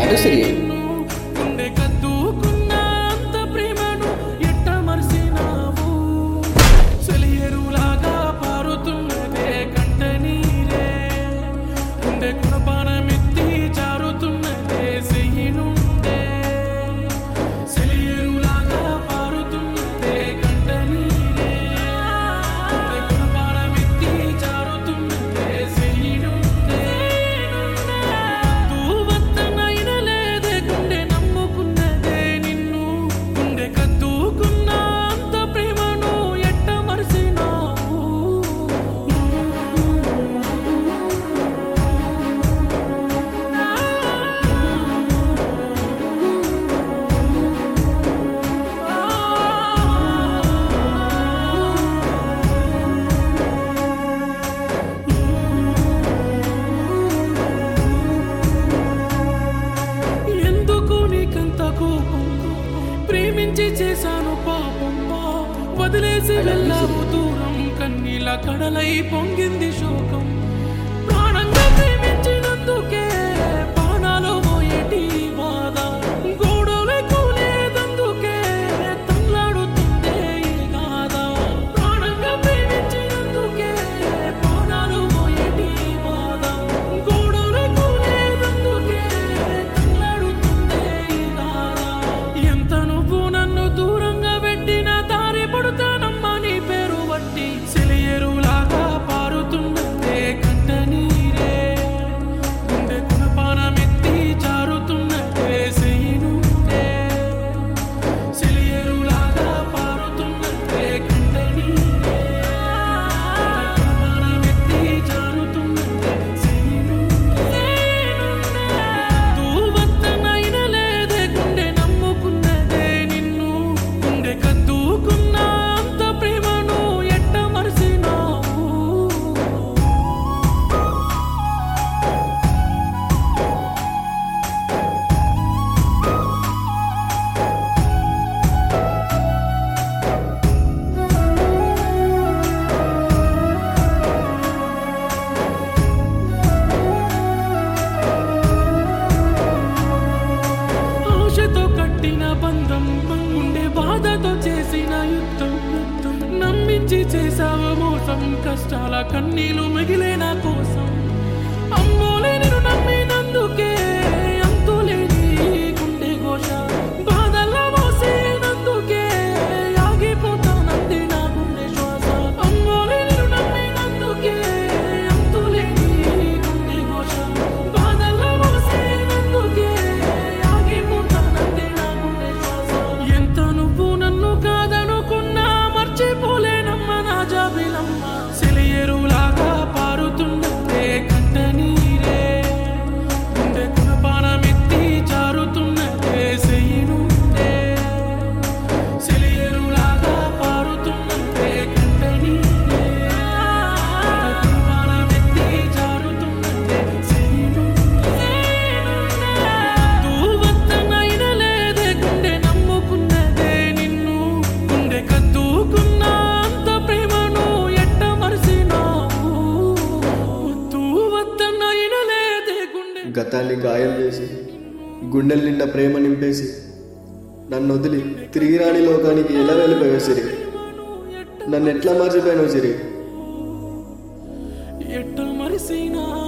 to సిరి గుండె కద్దుకున్న అంత ప్రేమను ఎట్ట మరిసినావు సెలయేరులాగా పారుతున్నదే కంట నీరే గుండె కుణపానమెత్తి జారుతున్నదే సెయ్యి నుండే సెలయేరులాగా పారుతున్నదే కంట నీరే గుండె కుణపానమెత్తి జారుతున్నదే సెయ్యి నుండే తూవత్తనైన లేదే గుండె నమ్ముకున్నదే నిన్ను గుండె కద్దుకున్న అంత ప్రేమను ఎట్ట మరిసినావు ఎందుకు నీకంత కోపం ప్రేమించి చేశాను పాపం వదిలేసి వెళ్ళావు దూరం కన్నీల కడలై పొంగింది శోకం ప్రాణంగా ప్రేమించినందుకే ప్రాణాలు పోయేటి బాధ గోడలే కూలేదందుకే తల్లాడుతుందే ఈ గాథ ప్రాణంగా ప్రేమించినందుకే ప్రాణాలు పోయేటి బాధ గోడలే కూలేదందుకే తల్లాడుతుందే ఈ గాథ ఎంత నువ్వు నన్ను దూరంగా పెట్టిన దారి పడుతానమ్మా నీ పేరు వట్టి సెలయేరులాగా పారుతున్నదే కంట నీరే గుండె కుణపానమెత్తి జారుతున్నదే సెయ్యి నుండే సెలయేరులాగా పారుతున్నదే కంట నీరే కుణపానమెత్తి జారుతున్నదే సెయ్యి నుండే తూవత్తనైన లేదే గుండె నమ్ముకున్నదే నిన్ను గుండె కద్దుకున్న అంత ప్రేమను ఎట్ట మరిసినావు ఆశతో కట్టిన బంధం ఉండే బాధతో చేసిన యుద్ధం నమ్మించి చేసావు మోసం కష్టాల కన్నీలు మిగిలే నా కోసం అమ్మోలే నేను నమ్మినందుకే అంతులేని గుండె ఘోష బాధల్లో మోసేనందుకే ఆగిపోతానంది నా గుండె శ్వాస అమ్మోలే నేను నమ్మినందుకే అంతులేని గుండె ఘోష బాధల్లో మోసేనందుకే ఆగిపోతానంది నా గుండె శ్వాస ఎంత నువ్వు నన్ను కాదనుకున్నా మర్చిపోలేనమ్మ నా జాబిలమ్మ సెలయేరులాగా పారుతున్నదే కంట నీరే గుండె కుణపానమెత్తి జారుతున్నదే సెయ్యి నుండే సెలయేరులాగా పారుతున్నదే కంట నీరే గుండె కుణపానమెత్తి జారుతున్నదే సెయ్యి నుండే తూవత్తనైన లేదే గుండె నమ్ముకున్నదే నిన్ను గుండె కద్దుకున్న అంత ప్రేమను ఎట్ట మరిసినావు తూవత్తనైన లేదే గుండె గతాన్ని గాయం చేసి గుండెల నిండా ప్రేమ నింపేసి నన్ను వదిలి తిరిగి రాని లోకానికి ఎలా వెళ్ళిపోయావు సిరి నన్ను ఎట్లా మర్చిపోయావు సిరి ఎట్ట మరిసినా